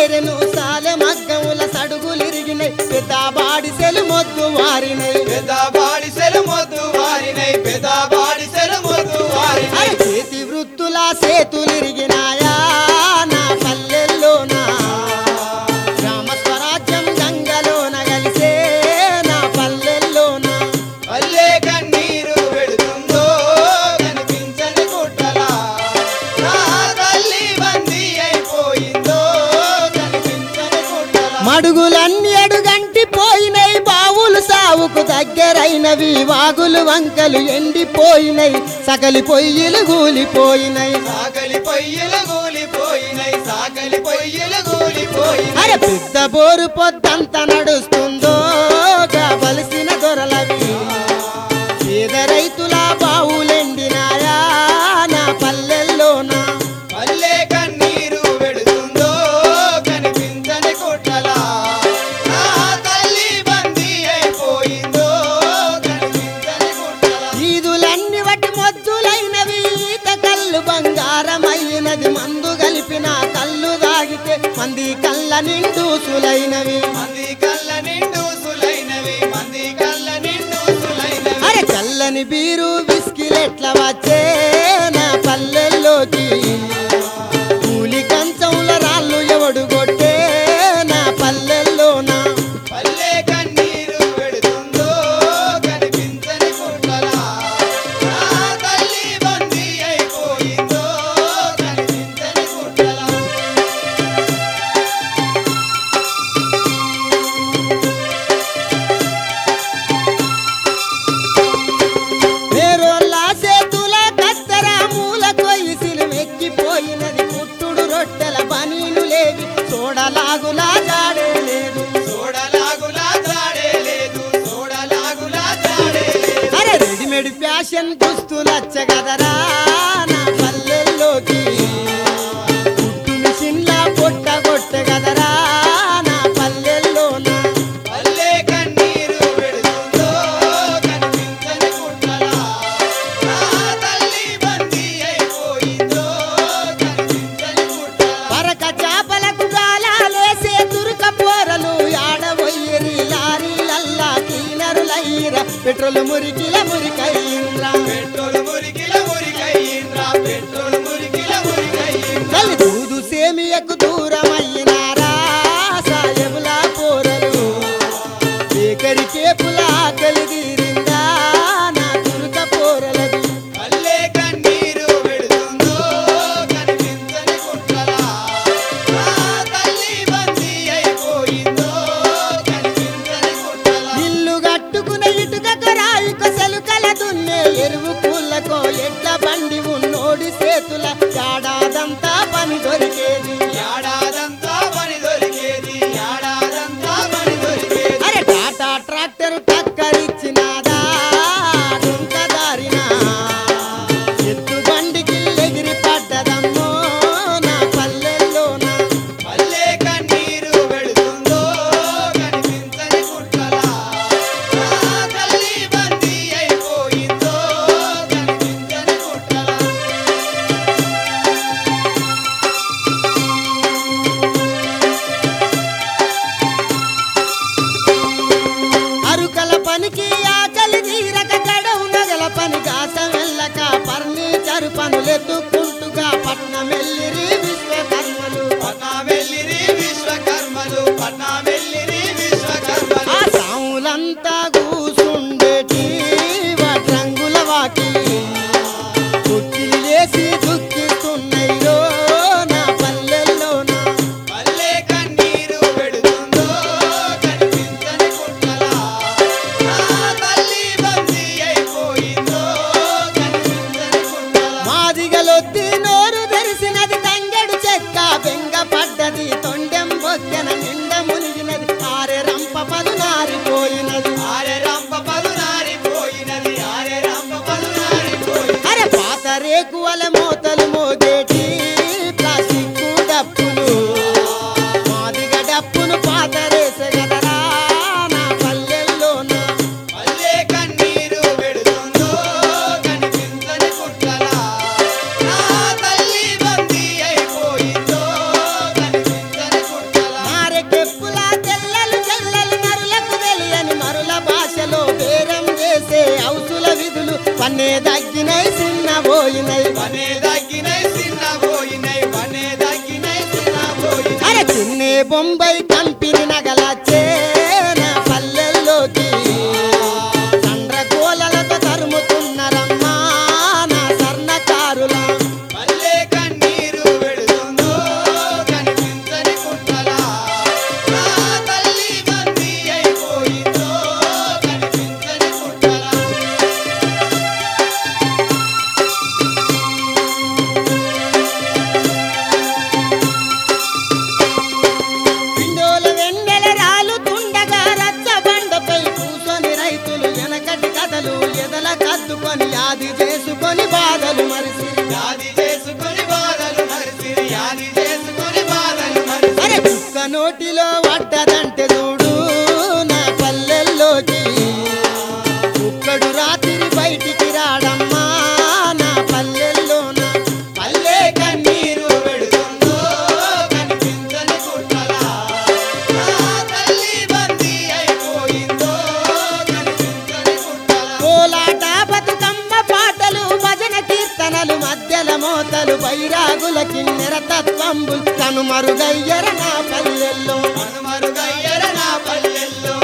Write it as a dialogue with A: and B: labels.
A: చేరెను సాలె మగ్గముల సడుగులిరిగినాయి పెద్ద బాడిసెలు మొద్దు వారినై
B: పెద్ద బాడిసెలు మొద్దు వారినై పెద్ద బాడిసెలు మొద్దు వారినై
A: అరే చేతి వృత్తుల సేతులిరిగినాయా నా పల్లెల్లోనా గ్రామ స్వరాజ్యం గంగలోన కలిసే నా పల్లెల్లోనా
B: పల్లె కన్నీరు పెడుతుందో కనిపించని కుట్రలా నా తల్లి బందీ అయిపోయిందో కనిపించని కుట్రలా
A: మడుగులన్నీ అడుగంటి పోయినై బావులు సావుకు దగ్గరైనవి వాగులు వంకలు ఎండిపోయినై సకలి పొయ్యిలు గూలిపోయినై
B: సాకలి పొయ్యిలు గూలిపోయినై సాకలి పొయ్యిలు గూలిపోయినై
A: అరే పెద్ద బోరు పొద్దంత నడుస్తుందో కావలసిన దొరలవి పేద రైతుల బావులెండినాయా నా పల్లెల్లోనా
B: పల్లె కన్నీరు పెడుతుందో కనిపించని కుట్రలా నా తల్లి బందీ అయిపోయిందో కనిపించని కుట్రలా
A: ఈదులన్నీ వటి మొద్దులైనవి ఈత కళ్ళు బంగారమైనది మందు కలిపిన కళ్ళు దాగితే మంది కళ్ళ నిండూసులైనవి
B: మంది కళ్ళ నిండు సులైనవి మంది కళ్ళ నిండు సులైనవి
A: అరే చల్లని బీరు బిస్కిలెట్ల వచ్చే నా పల్లెల్లోకి కూలి కంచంల రాళ్ళు ఎవడు కొట్టే నా పల్లెల్లోనా
B: పల్లె కన్నీరు పెడుతుందో కనిపించని కుట్రలా నా తల్లి బందీ అయిపోయిందో కనిపించని కుట్రలా
A: వేరోళ్ళ చేతుల కత్తెర మూల కొయ్యిసిలు ఎక్కిపోయినది పుట్టుడు రొట్టెల పనీలు లేవి చూడలాగులా జాడే లేదు
B: చూడలాగులా జాడే లేదు చూడలాగులా జాడే లేదు
A: అరే రెడీమేడ్ ఫ్యాషన్ దుస్తులచ్చ కదరా నా పల్లెల్లోకి పుట్టు మిషన్ల పొట్ట కొట్టె కదరా నా పల్లెల్లోనా
B: పల్లె కన్నీరు పెడుతుందో కనిపించని కుట్రలా నా తల్లి బందీ అయిపోయిందో కనిపించని కుట్రలా
A: పరక చాపలకు గాలాలేసే తురుక పోరలు ఆడబోయేరి లారీలల్లా క్లీనరులయ్యిర పెట్రోల్ మురికిల మురికయ్యింద్రా
B: పెట్రోల్ మురికిల మురికయ్యిండ్రా పెట్రోల్ మురికిల మురికయ్యిండ్రా
A: తల్లి దూదు సేమియకు దూరమయ్యినారా సాయముల పోరలు బేకరి కేపుల ఆకలి తీరిందా నా తురుక పోరలది
B: పల్లె కన్నీరు పెడుతుందో కనిపించని కుట్రలా నా తల్లి బందీ అయిపోయిందో కనిపించని కుట్రలా
A: ఇల్లు కట్టుకునే ఇటుకకు రాయి కొసలు కల దున్నే ఎరువు పూలకో ఎడ్ల బండి ఉన్నోడి చేతుల ఏడాదంతా పని దొరికేది
B: ఏడాదంతా పని దొరికేది ఏడాదంతా పని దొరికేది
A: అరే టాటా ట్రాక్టర్ టక్కరిచ్చినాదా డుంక దారిన ఎత్తు బండికి ఎగిరి పడ్డదమ్మో నా పల్లెల్లోనా
B: పల్లె కన్నీరు పెడుతుందో కనిపించని కుట్రలా నా తల్లి బందీ అయిపోయిందో కనిపించని కుట్రలా
A: అరుకల పనికి ఆకలి తీరక గడవు నగల పని కాస వెళ్ళక ఫర్నిచర్ పనులెత్తుకుంటుగా పట్నం వెళ్ళిరి విశ్వకర్మలు
B: పట్నా వెళ్ళిరి విశ్వకర్మలు పట్నా వెళ్ళిరి
A: ఆ
B: విశ్వకర్మలు
A: సాములంతా కూసుండేటి రంగుల వాకి కుర్చీలు వేసి దుఃఖిస్తున్నాయిరో నా పల్లెల్లోనా
B: పల్లె కన్నీరు పెడుతుందో కనిపించని కుట్రలా నా తల్లి బందీ అయిపోయిందో కనిపించని కుట్రలా
A: మాదిగలొత్తి నోరు తెరిసినది తంగెడు చెక్క బెంగ పడ్డది తొండెం బొత్తెన నిండ మునిగినది ఆరె రంప పదునారిపోయినది
B: ఆరె రంప పదునారిపోయినది ఆరె రంప పదునారిపోయినది
A: అరే పాత రేకువల మోతలు మోగేటి ప్లాస్టిక్ డప్పులు మాదిగ డప్పును పాత రేసగదరా నా పల్లెల్లోనా
B: పల్లె కన్నీరు పెడుతుందో కనిపించని కుట్రలా నా తల్లి బందీ అయిపోయిందో కనిపించని కుట్రలా వనే దగ్గినై చిన్న పోయినై వనే దగ్గినై చిన్న పోయినై
A: అరే చిన్నే బొంబాయి కంపెనీ నగలచ్చే నా పల్లెల్లోకి చంద్రకోలలతో తరుముతున్నరమ్మా నా సర్ణకారుల
B: పల్లె కన్నీరు వెడుతుందో కనిపించని కుట్టలా నా తల్లి బందీ అయిపోయిందో కనిపించని కుట్టలా
A: పిండోల వెన్నెల రాలుతుండగా రచ్చబండపై కూసొని రైతులు వెనకటి కథలు ఎదల కద్దుకొని యాది చేసుకొని బాధలు మరిసి
B: యాది చేసుకొని బాధలు మరిసిరి యాది చేసుకొని బాధలు మరిసిరి
A: అరే కుక్క నోటిలో పడ్డదంటే చూడు నా పల్లెల్లోకి కుక్కడు రాత్రి బయటికి రాడమ్మా నా పల్లెల్లోన
B: పల్లె కన్నీరు వెడుతుందో కనిపించని కుట్టలా నా తల్లి బందీ అయిపోయిందో కనిపించని కుట్టలా
A: కోలాట బతుకమ్మ పాటలు భజన కీర్తనలు మధ్యల మోతలు బైరాగుల కిన్నెర తత్వంబుల్ కనుమరుగయ్యర నా పల్లెల్లో
B: మనుమరుగయ్యర నా పల్లెల్లో